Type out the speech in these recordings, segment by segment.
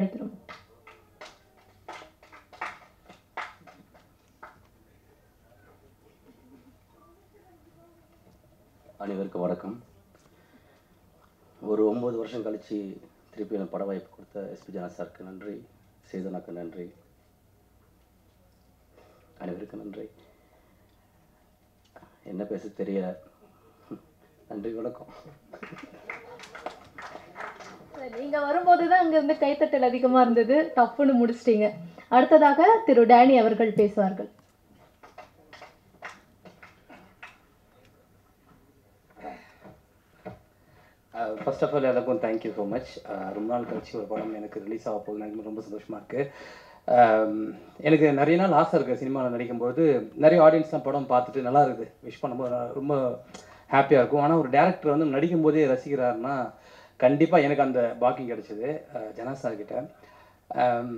அழைக்கிறோம் அனைவருக்கும் வணக்கம் ஒரு ஒம்பது வருஷம் கழித்து திருப்பி எனக்கு பட வாய்ப்பு கொடுத்த எஸ்பி ஜனா சாருக்கு நன்றி சேதனாக்கு நன்றி அனைவருக்கும் நன்றி என்ன பேச தெரியல நன்றி வணக்கம் நீங்க வரும்போது தான் அங்க இருந்து கைத்தட்டல் அதிகமா இருந்தது டப்புன்னு முடிச்சிட்டீங்க அடுத்ததாக திரு டேனி அவர்கள் பேசுவார்கள் ஃபர்ஸ்ட் ஆஃப் ஆல் எல்லாருக்கும் தேங்க்யூ ஸோ மச் ரொம்ப நாள் கழிச்சு ஒரு படம் எனக்கு ரிலீஸ் ஆக போகுது எனக்கு ரொம்ப சந்தோஷமாக இருக்குது எனக்கு நிறைய நாள் ஆசை இருக்குது சினிமாவில் நடிக்கும்போது நிறைய ஆடியன்ஸ்லாம் படம் பார்த்துட்டு நல்லா இருக்குது விஷ் பண்ணும்போது நான் ரொம்ப ஹாப்பியாக இருக்கும் ஆனால் ஒரு டேரக்டர் வந்து நடிக்கும்போதே ரசிக்கிறாருன்னா கண்டிப்பாக எனக்கு அந்த பாக்கியம் கிடைச்சது ஜனா சார் கிட்ட ஆம்,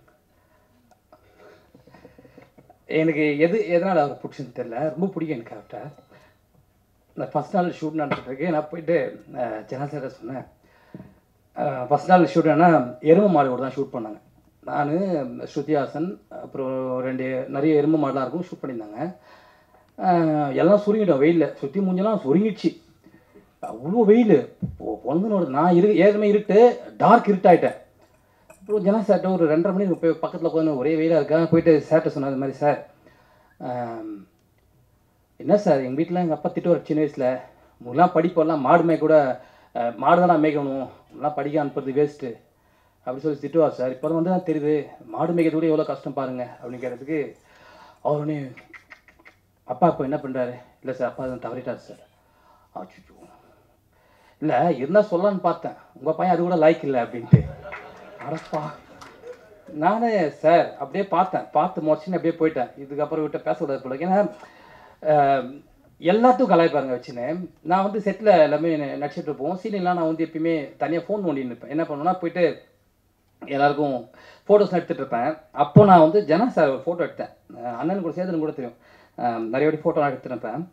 எனக்கு எது எதனால் அவர் பிடிச்சுன்னு தெரில ரொம்ப பிடிக்கும் எனக்கு அவர்கிட்ட நான் ஃபஸ்ட் நாள் ஷூட் நடந்துட்டு இருக்கு நான் போயிட்டு ஜனாசார சொன்னேன் ஃபஸ்ட் நாள் ஷூட் என்ன எருமை மாடு தான் ஷூட் பண்ணாங்க நான் ஸ்ருதிஹாசன் அப்புறம் ரெண்டு நிறைய எருமை மாடெலாம் இருக்கும் ஷூட் பண்ணியிருந்தாங்க அஹ், எல்லாம் சுருங்கிட்டோம் வெயிலில் சுற்றி மூஞ்செல்லாம் சுருங்கிடுச்சு அவ்வளோ வெயில் பொழுதுனோட நான் இரு ஏற்கனவே இருட்டு டார்க் இருட்டாயிட்டேன் அப்புறம் ஜனா சார்ட்ட ஒரு ரெண்டரை மணி போய் பக்கத்தில் உட்காந்து ஒரே வெயிலாக இருக்கா போயிட்டு சார்ட்ட சொன்னேன் அது மாதிரி சார் ஆம், என்ன சார் எங்கள் வீட்டில் எங்கள் அப்பா திட்டுவார் சின்ன வயசில் உங்களாம் படிப்பெல்லாம் மாடு மேய்க்க கூட அஹ், மாடு தான் மேய்க்கணும் உங்களாம் படிக்க அனுப்புறது வேஸ்ட்டு அப்படி சொல்லி திட்டுவார் சார் இப்போ வந்து தான் தெரியுது மாடு மேய்க்கிறது கூட எவ்வளோ கஷ்டம் பாருங்க அப்படின்னு கேட்டதுக்கு அவர் உடனே அப்பா இப்போ என்ன பண்ணுறாரு இல்லை சார் அப்பா தான் தவறிட்டார் சார் அச்சோ இல்லை இருந்தால் சொல்லலான்னு பார்த்தேன் உங்கள் பையன் அது கூட லைக் இல்லை அப்படின்ட்டு அடப்பா நானே சார் அப்படியே பார்த்தேன் பார்த்து முடிச்சுன்னு அப்படியே போயிட்டேன் இதுக்கப்புறம் விட்ட பேசக்கூடாது போல ஏன்னா அஹ், எல்லாத்துக்கும் கலாய்ப்பாருங்க வச்சுன்னு நான் வந்து செட்டில் எல்லாமே நடிச்சிட்டு இருப்போம் சீனியர்லாம் நான் வந்து எப்பயுமே தனியாக ஃபோன் நோண்டின்னு இருப்பேன் என்ன பண்ணுவேன்னா போயிட்டு எல்லாருக்கும் ஃபோட்டோஸ் எடுத்துகிட்டு இருப்பேன் அப்போ நான் வந்து ஜனா சார் ஒரு ஃபோட்டோ எடுத்தேன் அஹ், அண்ணனுக்கு கூட சேதனுக்கு கூட தெரியும் அஹ், நிறைய வாட்டி ஃபோட்டோ நான் எடுத்துருப்பேன்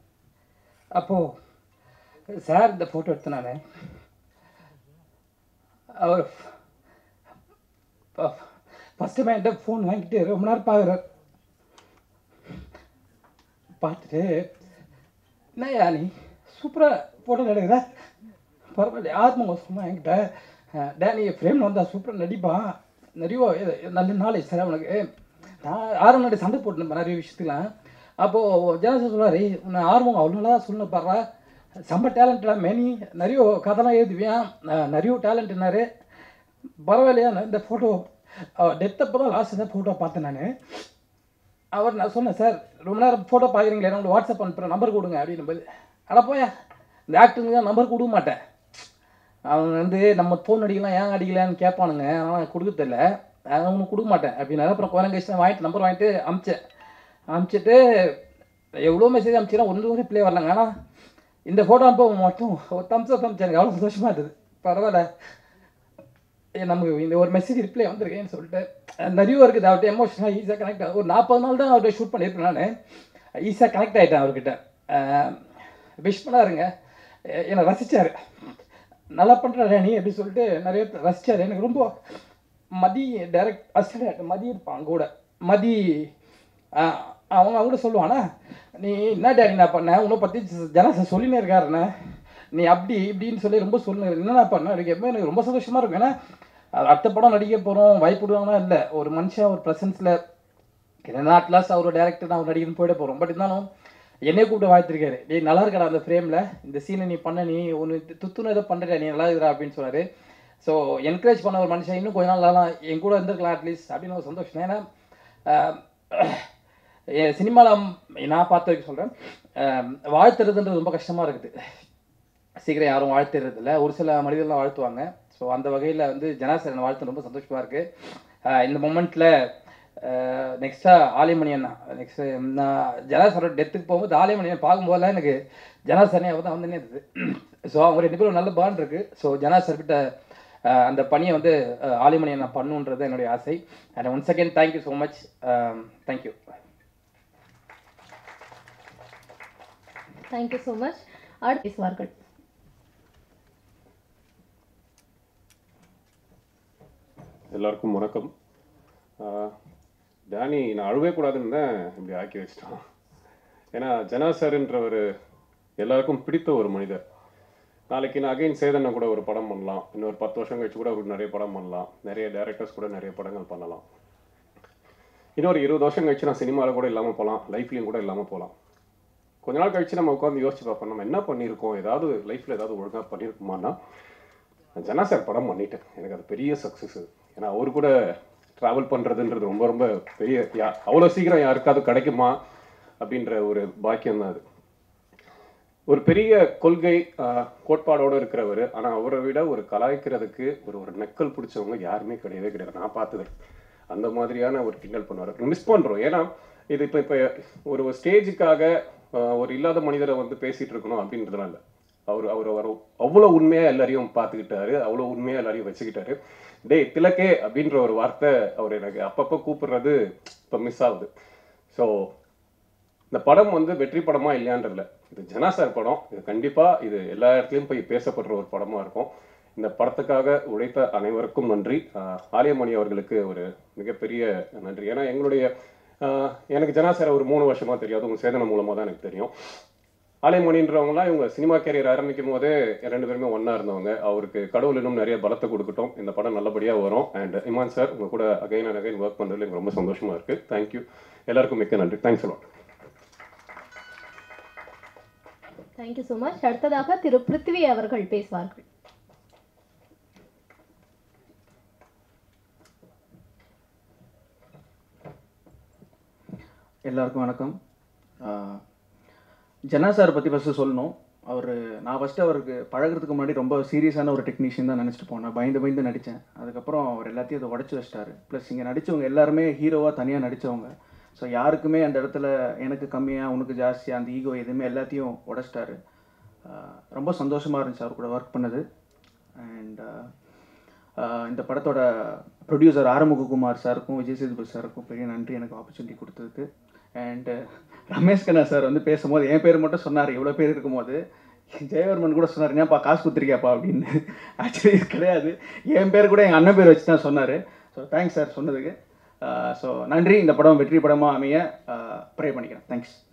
அப்போது சார் இந்த ஃபோட்டோ எடுத்தேன் நான் அவர் ஃபஸ்ட்டு என்கிட்ட ஃபோன் வாங்கிட்டு ரொம்ப நேரம் பார்க்குறார் பார்த்துட்டு என்னய்யா நீ சூப்பராக ஃபோட்டோ எடுக்கிற பரவாயில்ல ஆத்மா சொன்னா என்கிட்ட அஹ், டேனி ஃப்ரேமில் வந்தால் சூப்பராக நடிப்பான் நிறைய இது- நல்ல நாலேஜ் சார் அவனுக்கு நான் ஆறு நாடு சண்டை போட்டுருப்பேன் நிறைய விஷயத்துலாம் அப்போது ஜனசன் சொல்லுவார் உன்னை ஆர்வம் அவ்வளோ நல்லா சொல்லணும் பாடுறா செம்ம டேலண்டடாக மெனி நிறைய கதைலாம் எழுதுவியான் அஹ், நிறைய டேலண்ட்னாரு பரவாயில்லையா நான் இந்த ஃபோட்டோ டெத் அப்போ தான் லாஸ்ட் தான் ஃபோட்டோ பார்த்தேன் நான் அவர் நான் சொன்னேன் சார் ரொம்ப நேரம் ஃபோட்டோ பார்க்குறீங்களே நான் உங்களுக்கு வாட்ஸ்அப் அனுப்புகிறேன் நம்பர் கொடுங்க அப்படின்னு போது அட போயா இந்த ஆக்டருங்க தான் நம்பர் கொடுக்க மாட்டேன் அவங்க வந்து நம்ம ஃபோன் அடிக்கலாம் ஏன் அடிக்கலான்னு கேட்பானுங்க ஆனால் கொடுக்கறதில்ல அவனுக்கு கொடுக்க மாட்டேன் அப்படின்னாரு அப்புறம் குரங்கு கழிச்சு வாங்கிட்டு நம்பர் வாங்கிட்டு அமிச்சேன் அமிச்சிட்டு எவ்வளோ மெசேஜ் அமிச்சினா ஒன்று கூட ப்ளே வரலங்க ஆனால் இந்த ஃபோட்டோ அனுப்ப மட்டும் ஒரு தம்ஸ் அப் அமிச்சேன் எனக்கு அவ்வளோ சந்தோஷமாக இருந்தது பரவாயில்ல ஏ, நமக்கு இந்த ஒரு மெசேஜ் ரிப்ளை வந்திருக்கேன்னு சொல்லிட்டு அஹ் நிறைய இருக்குது அவர்கிட்ட எமோஷனாக ஈஸியாக கனெக்ட் ஒரு நாற்பது நாள் தான் அவர்கிட்ட ஷூட் பண்ணியிருப்பேன் நான் ஈஸியாக கனெக்ட் ஆகிட்டேன் அவர்கிட்ட விஷ் பண்ணாருங்க எ- என்னை ரசித்தார் நல்லா பண்ணுறாரு நீ அப்படி சொல்லிட்டு நிறைய பேர் ரசித்தார் எனக்கு ரொம்ப மதி டைரக்ட் அசிஸ்டன்ட் மதி இருப்பான் கூட மதி அஹ், அவங்க அவங்க கூட சொல்லுவானா நீ என்ன டேடி நான் பண்ணேன் உன்னை பற்றி ஜனசன் சொல்லினே இருக்காருண்ணே நீ அப்படி இப்படின்னு சொல்லி ரொம்ப சொல்லுங்க என்னண்ணா பண்ண எனக்கு எப்போ எனக்கு ரொம்ப சந்தோஷமாக இருக்கும் ஏன்னா அது அடுத்த படம் நடிக்க போகிறோம் வாய்ப்புடுவாங்கன்னா இல்லை ஒரு மனுஷன் ஒரு ப்ரெசன்ஸில் என்ன அட்லாஸ்ட் அவர் டேரக்டர் நான் நடிக்கணும்னு போயிட போகிறோம் பட் இருந்தாலும் என்னைய கூப்பிட்டு வாழ்த்திருக்காரு டேய் நல்லா இருக்கடா அந்த ஃப்ரேமில் இந்த சீனை நீ பண்ண நீ ஒன்று துத்துன்னு ஏதோ பண்ணுற நீ நல்லா இருக்கிறா அப்படின்னு சொன்னார் ஸோ என்கரேஜ் பண்ண ஒரு மனுஷன் இன்னும் கொஞ்ச நாள் நல்லா என் கூட இருந்திருக்கலாம் அட்லீஸ்ட் அப்படின்னு ஒரு சந்தோஷம் ஏன்னா சினிமாவில் நான் பார்த்த வரைக்கும் சொல்கிறேன் வாழ்த்துறதுன்றது ரொம்ப கஷ்டமாக இருக்குது சீக்கிரம் யாரும் வாழ்த்துறது இல்லை ஒரு சில மனிதர்கள்லாம் வாழ்த்துவாங்க ஸோ அந்த வகையில் வந்து ஜனாசரன் வாழ்த்து ரொம்ப சந்தோஷமாக இருக்குது இந்த மொமெண்ட்டில் நெக்ஸ்ட்டாக ஆலிமணி அண்ணா நெக்ஸ்ட்டு நான் ஜனாசரோட டெத்துக்கு போகும்போது ஆலிமணி அண்ணன் பார்க்கும்போதெல்லாம் எனக்கு ஜனாசரனே அவர் தான் வந்துனே இருந்தது ஸோ அவங்க ரெண்டு பேரும் நல்ல பாண்ட் இருக்குது ஸோ ஜனாசர் கிட்ட அஹ், அந்த பணியை வந்து அஹ், ஆலிமணி அண்ணா பண்ணுன்றது என்னுடைய ஆசை and once again thank you so much thank you thank you so much அடுத்து பேசுவார்கள் எல்லாருக்கும் வணக்கம் ஆஹ் டேனி நான் அழுவே கூடாதுன்னு தான் இப்படி ஆக்கி வச்சிட்டான் ஏன்னா ஜனா சார்ன்றவர் எல்லாருக்கும் பிடித்த ஒரு மனிதர் நாளைக்கு நான் அகைன் சேதனை கூட ஒரு படம் பண்ணலாம் இன்னொரு பத்து வருஷம் கழிச்சு கூட அவருக்கு நிறைய படம் பண்ணலாம் நிறைய டேரக்டர்ஸ் கூட நிறைய படங்கள் பண்ணலாம் இன்னொரு இருபது வருஷம் கழிச்சு நான் சினிமாவில் கூட இல்லாமல் போகலாம் லைஃப்லையும் கூட இல்லாமல் போகலாம் கொஞ்ச நாள் கழிச்சு நம்ம உட்காந்து யோசிச்சு பார்ப்போம் நம்ம என்ன பண்ணியிருக்கோம் ஏதாவது லைஃப்பில் ஏதாவது ஒழுங்காக பண்ணியிருக்குமான்னா நான் ஜனா சார் படம் பண்ணிட்டேன் எனக்கு அது பெரிய சக்ஸஸ் ஏன்னா அவர் கூட ட்ராவல் பண்ணுறதுன்றது ரொம்ப ரொம்ப பெரிய யா அவ்வளோ சீக்கிரம் யாருக்காவது கிடைக்குமா அப்படின்ற ஒரு பாக்கியம் தான் அது ஒரு பெரிய கொள்கை ஆஹ், கோட்பாடோட இருக்கிறவர் ஆனால் அவரை விட ஒரு கலாய்க்கிறதுக்கு ஒரு ஒரு நக்கல் பிடிச்சவங்க யாருமே கிடையவே கிடையாது நான் பார்த்தது அந்த மாதிரியான ஒரு கிண்டல் பண்ணுவார் மிஸ் பண்ணுறோம் ஏன்னா இது இப்போ இப்போ ஒரு ஸ்டேஜுக்காக ஒரு இல்லாத மனிதரை வந்து பேசிட்டு இருக்கணும் அப்படின்றதுலாம் இல்லை அவர் அவர் அவர் அவ்வளோ உண்மையாக எல்லாரையும் பார்த்துக்கிட்டாரு அவ்வளோ உண்மையாக எல்லாரையும் வச்சுக்கிட்டாரு டேய் திலக்கே அப்படின்ற ஒரு வார்த்தை அவர் எனக்கு அப்பப்போ கூப்பிடுறது இப்போ மிஸ் ஆகுது ஸோ இந்த படம் வந்து வெற்றி படமா இல்லையான்றதுல இது ஜனா சார் படம் இது கண்டிப்பா இது எல்லா இடத்துலையும் போய் பேசப்படுற ஒரு படமா இருக்கும் இந்த படத்துக்காக உழைத்த அனைவருக்கும் நன்றி ஆஹ் ஆலியமணி அவர்களுக்கு ஒரு மிகப்பெரிய நன்றி ஏன்னா எங்களுடைய ஆஹ் எனக்கு ஜனா சார் ஒரு மூணு வருஷமா தெரியாது உங்க சேதனம் மூலமா தான் எனக்கு தெரியும் ஆலயமணின்றவங்களாம் இவங்க சினிமா கேரியர் ஆரம்பிக்கும் போதே ரெண்டு பேருமே ஒண்ணா இருந்தவங்க அவருக்கு கடவுள் இன்னும் நிறைய பலத்தை கொடுக்கட்டும் இந்த படம் நல்லபடியா வரும் அண்ட் இமான் சார் உங்க கூட அகைன் அண்ட் அகைன் ஒர்க் பண்றதுல எனக்கு ரொம்ப சந்தோஷமா இருக்கு தேங்க்யூ எல்லாருக்கும் மிக்க நன்றி thanks a lot thank you so much அடுத்ததாக திரு பிருத்வி அவர்கள் பேசுவார்கள் எல்லாருக்கும் வணக்கம் ஆஹ் ஜனா சார் பற்றி ஃபஸ்ட்டு சொல்லணும் அவர் நான் ஃபஸ்ட்டு அவருக்கு பழகுறதுக்கு முன்னாடி ரொம்ப சீரியஸான ஒரு டெக்னீஷியன் தான் நினச்சிட்டு போனேன் பயந்து பயந்து நடித்தேன் அதுக்கப்புறம் அவர் எல்லாத்தையும் அதை உடச்சி வச்சிட்டாரு ப்ளஸ் இங்கே நடித்தவங்க எல்லாருமே ஹீரோவாக தனியாக நடித்தவங்க ஸோ யாருக்குமே அந்த இடத்துல எனக்கு கம்மியாக உனக்கு ஜாஸ்தியாக அந்த ஈகோ எதுவுமே எல்லாத்தையும் உடச்சிட்டாரு ஆஹ் ரொம்ப சந்தோஷமாக இருந்துச்சு அவர் கூட ஒர்க் பண்ணது அண்ட் இந்த படத்தோட ப்ரொடியூசர் ஆறுமுககுமார் சாருக்கும் விஜய் சேதுபதி சாருக்கும் பெரிய நன்றி எனக்கு ஆப்பர்ச்சுனிட்டி கொடுத்ததுக்கு அண்டு ரமேஷ் கண்ணா சார் வந்து பேசும்போது என் பேர் மட்டும் சொன்னார் எவ்வளோ பேர் இருக்கும்போது ஜெயவர்மன் கூட சொன்னார் ஏன்ப்பா காசு கொடுத்துருக்கியாப்பா அப்படின்னு ஆக்சுவலி கிடையாது என் பேர் கூட எங்கள் அண்ணன் பேர் வச்சு தான் சொன்னார் ஸோ தேங்க்ஸ் சார் சொன்னதுக்கு ஸோ நன்றி இந்த படம் வெற்றி படமாக அமைய ப்ரே பண்ணிக்கிறேன் தேங்க்ஸ்